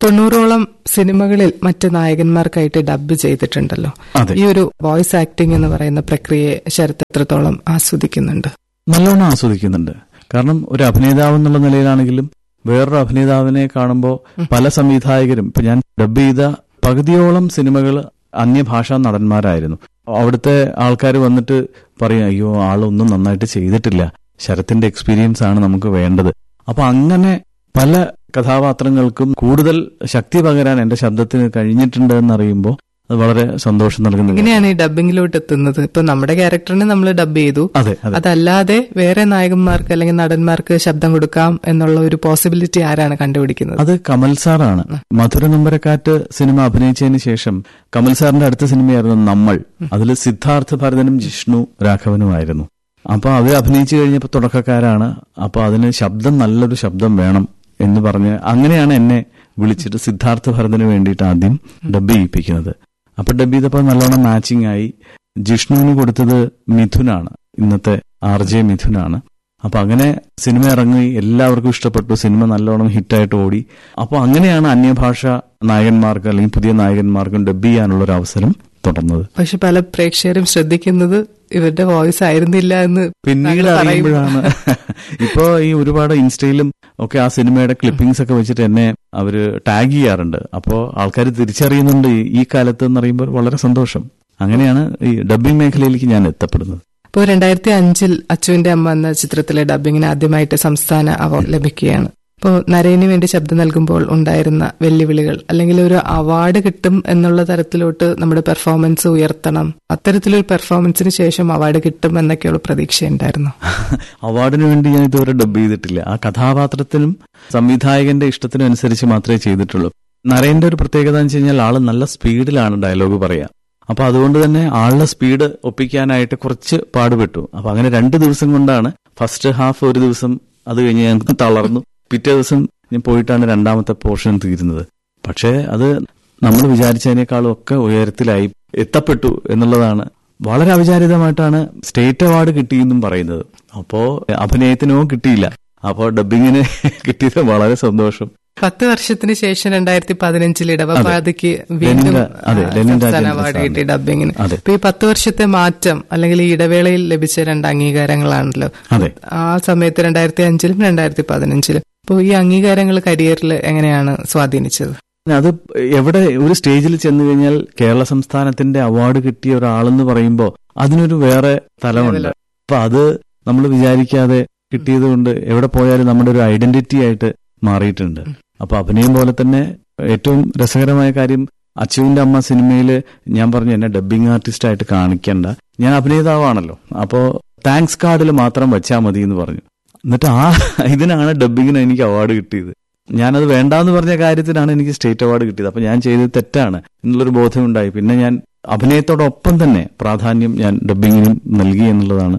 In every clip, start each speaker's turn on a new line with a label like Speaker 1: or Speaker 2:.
Speaker 1: തൊണ്ണൂറോളം സിനിമകളിൽ മറ്റ് നായകന്മാർക്കായിട്ട് ഡബ് ചെയ്തിട്ടുണ്ടല്ലോ
Speaker 2: അതെ.
Speaker 1: ഈ ഒരു വോയിസ് ആക്ടിംഗ് എന്ന് പറയുന്ന പ്രക്രിയയെ ശരത് എത്രത്തോളം ആസ്വദിക്കുന്നുണ്ട്
Speaker 2: നല്ലോണം ആസ്വദിക്കുന്നുണ്ട് കാരണം ഒരു അഭിനേതാവ് എന്നുള്ള നിലയിലാണെങ്കിലും വേറൊരു അഭിനേതാവിനെ കാണുമ്പോൾ പല സംവിധായകരും ഇപ്പൊ ഞാൻ ഡബ് ചെയ്ത പകുതിയോളം സിനിമകൾ അന്യഭാഷാ നടന്മാരായിരുന്നു അവിടുത്തെ ആൾക്കാർ വന്നിട്ട് പറയും അയ്യോ ആളൊന്നും നന്നായിട്ട് ചെയ്തിട്ടില്ല ശരത്തിന്റെ എക്സ്പീരിയൻസ് ആണ് നമുക്ക് വേണ്ടത് അപ്പൊ അങ്ങനെ പല കഥാപാത്രങ്ങൾക്കും കൂടുതൽ ശക്തി പകരാൻ എന്റെ ശബ്ദത്തിന് കഴിഞ്ഞിട്ടുണ്ട് എന്നറിയുമ്പോൾ അത് വളരെ സന്തോഷം നൽകുന്ന കാര്യം.
Speaker 1: എങ്ങനെയാണ് ഈ ഡബിങ്ങിലോട്ട് എത്തുന്നത് ഇപ്പൊ നമ്മുടെ ക്യാരക്ടറിനെ നമ്മൾ ഡബ് ചെയ്തു
Speaker 2: അതെ അതെ
Speaker 1: അതല്ലാതെ വേറെ നായകന്മാർക്ക് അല്ലെങ്കിൽ നടന്മാർക്ക് ശബ്ദം കൊടുക്കാം എന്നുള്ള ഒരു പോസിബിലിറ്റി ആരാണ് കണ്ടുപിടിക്കുന്നത്
Speaker 2: അത് കമൽ സാറാണ് മധുര നമ്പരക്കാറ്റ് സിനിമ അഭിനയിച്ചതിന് ശേഷം കമൽ സാറിന്റെ അടുത്ത സിനിമയായിരുന്നു നമ്മൾ അതിൽ സിദ്ധാർത്ഥ ഭരതനും ജിഷ്ണു രാഘവനുമായിരുന്നു അപ്പൊ അവർ അഭിനയിച്ചു കഴിഞ്ഞപ്പോൾ തുടക്കക്കാരാണ് അപ്പൊ അതിന് ശബ്ദം നല്ലൊരു ശബ്ദം വേണം എന്ന് പറഞ്ഞ് അങ്ങനെയാണ് എന്നെ വിളിച്ചിട്ട് സിദ്ധാർത്ഥ ഭരതന് വേണ്ടിയിട്ട് ആദ്യം ഡബ് ചെയ്യിപ്പിക്കുന്നത് അപ്പൊ ഡബ് ചെയ്തപ്പോൾ നല്ലോണം മാച്ചിങ് ആയി ജിഷ്ണുവിന് കൊടുത്തത് മിഥുനാണ് ഇന്നത്തെ ആർ ജെ മിഥുനാണ് അപ്പൊ അങ്ങനെ സിനിമ ഇറങ്ങി എല്ലാവർക്കും ഇഷ്ടപ്പെട്ടു സിനിമ നല്ലോണം ഹിറ്റായിട്ട് ഓടി അപ്പൊ അങ്ങനെയാണ് അന്യഭാഷ നായകന്മാർക്ക് അല്ലെങ്കിൽ പുതിയ നായകന്മാർക്കും ഡബ് ചെയ്യാനുള്ള ഒരു അവസരം തുടർന്നത്
Speaker 1: പക്ഷെ പല പ്രേക്ഷകരും ശ്രദ്ധിക്കുന്നത് ഇവരുടെ വോയിസ് ആയിരുന്നില്ല എന്ന്
Speaker 2: പിന്നീട്
Speaker 1: താങ്കൾ പറയുമ്പോൾ.
Speaker 2: അറിയുമ്പോഴാണ് ഇപ്പോ ഈ ഒരുപാട് ഇൻസ്റ്റയിലും ഒക്കെ ആ സിനിമയുടെ ക്ലിപ്പിംഗ്സ് ഒക്കെ വെച്ചിട്ട് എന്നെ അവര് ടാഗ് ചെയ്യാറുണ്ട് അപ്പോ ആൾക്കാർ തിരിച്ചറിയുന്നുണ്ട് ഈ- ഈ കാലത്ത് എന്ന് പറയുമ്പോൾ വളരെ സന്തോഷം അങ്ങനെയാണ് ഈ ഡബ്ബിംഗ് മേഖലയിലേക്ക് ഞാൻ എത്തപ്പെടുന്നത്
Speaker 1: ഇപ്പോൾ രണ്ടായിരത്തി അഞ്ചിൽ അച്ചുവിന്റെ അമ്മ എന്ന ചിത്രത്തിലെ ഡബിങ്ങിന് ആദ്യമായിട്ട് സംസ്ഥാന അവാർഡ് ലഭിക്കുകയാണ് ഇപ്പോൾ നരേന് വേണ്ടി ശബ്ദം നൽകുമ്പോൾ ഉണ്ടായിരുന്ന വെല്ലുവിളികൾ അല്ലെങ്കിൽ ഒരു അവാർഡ് കിട്ടും എന്നുള്ള തരത്തിലോട്ട് നമ്മുടെ പെർഫോമൻസ് ഉയർത്തണം അത്തരത്തിലൊരു പെർഫോമൻസിന് ശേഷം അവാർഡ് കിട്ടും എന്നൊക്കെയുള്ള പ്രതീക്ഷയുണ്ടായിരുന്നു
Speaker 2: അവാർഡിന് വേണ്ടി ഞാൻ ഇതുവരെ ഡബ് ചെയ്തിട്ടില്ല ആ കഥാപാത്രത്തിനും സംവിധായകന്റെ ഇഷ്ടത്തിനും അനുസരിച്ച് മാത്രമേ ചെയ്തിട്ടുള്ളൂ നരേന്റെ ഒരു പ്രത്യേകത എന്ന് വെച്ച് കഴിഞ്ഞാൽ ആള് നല്ല സ്പീഡിലാണ് ഡയലോഗ് പറയാ അപ്പൊ അതുകൊണ്ട് തന്നെ ആളുടെ സ്പീഡ് ഒപ്പിക്കാനായിട്ട് കുറച്ച് പാടുപെട്ടു അപ്പൊ അങ്ങനെ രണ്ട് ദിവസം കൊണ്ടാണ് ഫസ്റ്റ് ഹാഫ് ഒരു ദിവസം അത് കഴിഞ്ഞ് ഞാൻ തളർന്നു പിറ്റേ ദിവസം ഞാൻ പോയിട്ടാണ് രണ്ടാമത്തെ പോർഷൻ തീരുന്നത് പക്ഷേ അത് നമ്മൾ വിചാരിച്ചതിനേക്കാളും ഒക്കെ ഉയരത്തിലായി എത്തപ്പെട്ടു എന്നുള്ളതാണ് വളരെ അവിചാരിതമായിട്ടാണ് സ്റ്റേറ്റ് അവാർഡ് കിട്ടിയെന്നും പറയുന്നത് അപ്പോ അഭിനയത്തിനോ കിട്ടിയില്ല അപ്പോ ഡബിങ്ങിന് കിട്ടിയത് വളരെ സന്തോഷം
Speaker 1: പത്ത് വർഷത്തിന് ശേഷം രണ്ടായിരത്തി പതിനഞ്ചിൽ ഇടവപാതയ്ക്ക് വീണ്ടും
Speaker 2: ലെനിൻ രാ- അതെ,
Speaker 1: ആ,
Speaker 2: ലെനിൻ
Speaker 1: സംസ്ഥാന
Speaker 2: രാജേന്ദ്ര
Speaker 1: അവാർഡ്
Speaker 2: സാറിന്.
Speaker 1: കിട്ടി ഡബിങ്ങിന്
Speaker 2: അതെ.
Speaker 1: ഇപ്പൊ ഈ പത്ത് വർഷത്തെ മാറ്റം അല്ലെങ്കിൽ ഈ ഇടവേളയിൽ ലഭിച്ച രണ്ട് അംഗീകാരങ്ങളാണല്ലോ
Speaker 2: അതെ
Speaker 1: ആ സമയത്ത് രണ്ടായിരത്തി അഞ്ചിലും രണ്ടായിരത്തി പതിനഞ്ചിലും അപ്പോൾ ഈ അംഗീകാരങ്ങൾ കരിയറിൽ എങ്ങനെയാണ് സ്വാധീനിച്ചത്
Speaker 2: അത് എവിടെ ഒരു സ്റ്റേജിൽ ചെന്ന് കഴിഞ്ഞാൽ കേരള സംസ്ഥാനത്തിന്റെ അവാർഡ് കിട്ടിയ ഒരാളെന്ന് പറയുമ്പോൾ അതിനൊരു വേറെ തലമുണ്ട് അപ്പൊ അത് നമ്മൾ വിചാരിക്കാതെ കിട്ടിയത് കൊണ്ട് എവിടെ പോയാലും നമ്മുടെ ഒരു ഐഡന്റിറ്റി ആയിട്ട് മാറിയിട്ടുണ്ട് അപ്പൊ അഭിനയം പോലെ തന്നെ ഏറ്റവും രസകരമായ കാര്യം അച്ചുവിന്റെ അമ്മ സിനിമയിൽ ഞാൻ പറഞ്ഞു എന്നെ ഡബ്ബിംഗ് ആർട്ടിസ്റ്റ് ആയിട്ട് കാണിക്കണ്ട ഞാൻ അഭിനേതാവാണല്ലോ അപ്പോ താങ്ക്സ് കാർഡിൽ മാത്രം വെച്ചാൽ മതി എന്ന് പറഞ്ഞു എന്നിട്ട് ആ ഇതിനാണ് ഡബ്ബിങ്ങിന് എനിക്ക് അവാർഡ് കിട്ടിയത് ഞാനത് വേണ്ടാന്ന് പറഞ്ഞ കാര്യത്തിനാണ് എനിക്ക് സ്റ്റേറ്റ് അവാർഡ് കിട്ടിയത് അപ്പൊ ഞാൻ ചെയ്തത് തെറ്റാണ് എന്നുള്ളൊരു ബോധമുണ്ടായി പിന്നെ ഞാൻ അഭിനയത്തോടൊപ്പം തന്നെ പ്രാധാന്യം ഞാൻ ഡബ്ബിങ്ങിനും നൽകി എന്നുള്ളതാണ്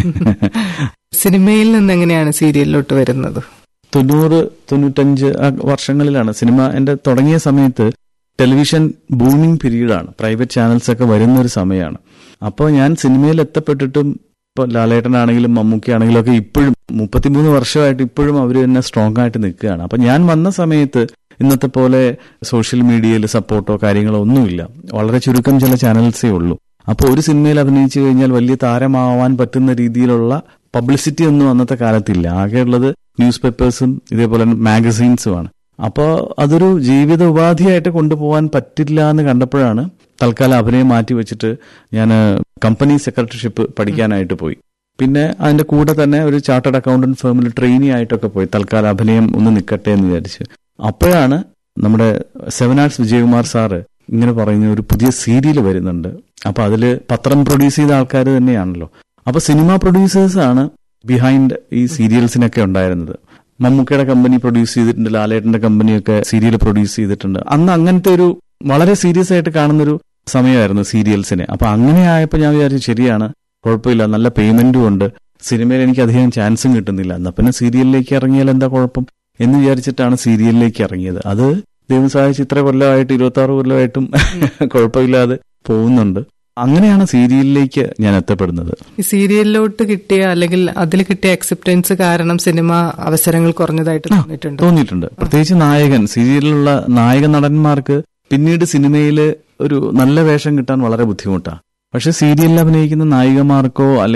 Speaker 1: സിനിമയിൽ നിന്ന് എങ്ങനെയാണ് സീരിയലിലോട്ട് വരുന്നത്
Speaker 2: തൊണ്ണൂറ് തൊണ്ണൂറ്റഞ്ച് ആ വർഷങ്ങളിലാണ് സിനിമ എന്റെ തുടങ്ങിയ സമയത്ത് ടെലിവിഷൻ ബൂമിംഗ് പീരീഡാണ് പ്രൈവറ്റ് ചാനൽസ് ഒക്കെ വരുന്ന ഒരു സമയമാണ് അപ്പോൾ ഞാൻ സിനിമയിൽ എത്തപ്പെട്ടിട്ടും ഇപ്പോൾ ലാലേട്ടനാണെങ്കിലും മമ്മൂക്കയാണെങ്കിലും ഒക്കെ ഇപ്പോഴും മുപ്പത്തിമൂന്ന് വർഷമായിട്ട് ഇപ്പോഴും അവർ തന്നെ സ്ട്രോങ് ആയിട്ട് നിൽക്കുകയാണ് അപ്പൊ ഞാൻ വന്ന സമയത്ത് ഇന്നത്തെ പോലെ സോഷ്യൽ മീഡിയയിൽ സപ്പോർട്ടോ കാര്യങ്ങളോ ഒന്നുമില്ല വളരെ ചുരുക്കം ചില ചാനൽസേ ഉള്ളൂ അപ്പോൾ ഒരു സിനിമയിൽ അഭിനയിച്ചു കഴിഞ്ഞാൽ വലിയ താരമാവാൻ പറ്റുന്ന രീതിയിലുള്ള പബ്ലിസിറ്റി ഒന്നും അന്നത്തെ കാലത്തില്ല ആകെയുള്ളത് ന്യൂസ് പേപ്പേഴ്സും ഇതേപോലെ മാഗസീൻസുമാണ് അപ്പോൾ അതൊരു ജീവിത ഉപാധിയായിട്ട് കൊണ്ടുപോകാൻ പറ്റില്ല എന്ന് കണ്ടപ്പോഴാണ് തൽക്കാലം അഭിനയം മാറ്റി വെച്ചിട്ട് ഞാൻ കമ്പനി സെക്രട്ടറിഷിപ്പ് പഠിക്കാനായിട്ട് പോയി പിന്നെ അതിന്റെ കൂടെ തന്നെ ഒരു ചാർട്ടേഡ് അക്കൗണ്ടന്റ് ഫേമിൽ ട്രെയിനി ആയിട്ടൊക്കെ പോയി തൽക്കാലം അഭിനയം ഒന്ന് നിൽക്കട്ടെ എന്ന് വിചാരിച്ചു അപ്പോഴാണ് നമ്മുടെ സെവൻ ആർട്സ് വിജയകുമാർ സാറ് ഇങ്ങനെ പറയുന്ന ഒരു പുതിയ സീരിയൽ വരുന്നുണ്ട് അപ്പൊ അതില് പത്രം പ്രൊഡ്യൂസ് ചെയ്ത ആൾക്കാർ തന്നെയാണല്ലോ അപ്പൊ സിനിമ പ്രൊഡ്യൂസേഴ്സ് ആണ് ബിഹൈൻഡ് ഈ സീരിയൽസിനൊക്കെ ഉണ്ടായിരുന്നത് മമ്മൂക്കയുടെ കമ്പനി പ്രൊഡ്യൂസ് ചെയ്തിട്ടുണ്ട് ലാലേട്ടന്റെ കമ്പനിയൊക്കെ സീരിയൽ പ്രൊഡ്യൂസ് ചെയ്തിട്ടുണ്ട് അന്ന് അങ്ങനത്തെ ഒരു വളരെ സീരിയസ് ആയിട്ട് കാണുന്നൊരു സമയമായിരുന്നു സീരിയൽസിനെ അപ്പൊ അങ്ങനെ ആയപ്പോൾ ഞാൻ വിചാരിച്ചു ശരിയാണ് കുഴപ്പമില്ല നല്ല പേയ്മെന്റും ഉണ്ട് സിനിമയിൽ എനിക്ക് അധികം ചാൻസും കിട്ടുന്നില്ല എന്നാ പിന്നെ സീരിയലിലേക്ക് ഇറങ്ങിയാൽ എന്താ കുഴപ്പം എന്ന് വിചാരിച്ചിട്ടാണ് സീരിയലിലേക്ക് ഇറങ്ങിയത് അത് ദൈവം സഹായിച്ച് ഇത്ര കൊല്ലമായിട്ട് ഇരുപത്തി ആറ് കൊല്ലമായിട്ടും കുഴപ്പമില്ലാതെ പോകുന്നുണ്ട് അങ്ങനെയാണ് സീരിയലിലേക്ക് ഞാൻ എത്തപ്പെടുന്നത്
Speaker 1: ഈ സീരിയലിലോട്ട് കിട്ടിയ അല്ലെങ്കിൽ അതിൽ കിട്ടിയ അക്സെപ്റ്റൻസ് കാരണം സിനിമ അവസരങ്ങൾ കുറഞ്ഞതായിട്ട് തോന്നിയിട്ടുണ്ട്
Speaker 2: തോന്നിയിട്ടുണ്ട് പ്രത്യേകിച്ച് നായകൻ സീരിയലിലുള്ള നായക നടന്മാർക്ക് പിന്നീട് സിനിമയിൽ ഒരു നല്ല വേഷം കിട്ടാൻ വളരെ ബുദ്ധിമുട്ടാണ് പക്ഷെ സീരിയലിൽ അഭിനയിക്കുന്ന നായികമാർക്കോ അല്ലെങ്കിൽ